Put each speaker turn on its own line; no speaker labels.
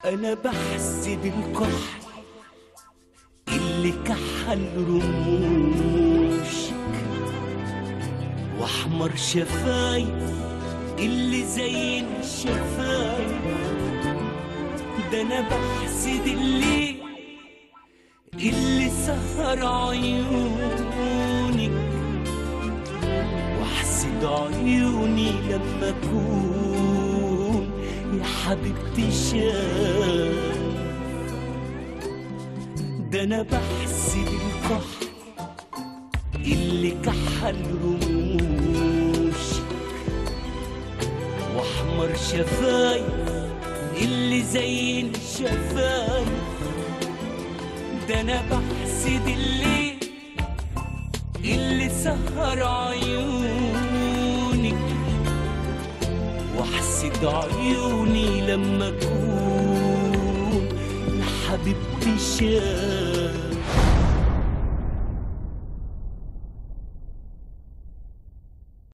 انا بحسد الكحل اللي كحل رموشك واحمر شفايف اللي زي الشفايف ده انا بحسد اللي اللي سهر عيونك واحسد عيوني لما اكون يا حبيبتي شايف ده انا بحسد الكحل اللي كحل رموشك واحمر شفايف اللي زي الشفايف ده انا بحسد اللي اللي سهر عيونك واحسد عيوني لما اكون لحبيبتي شايف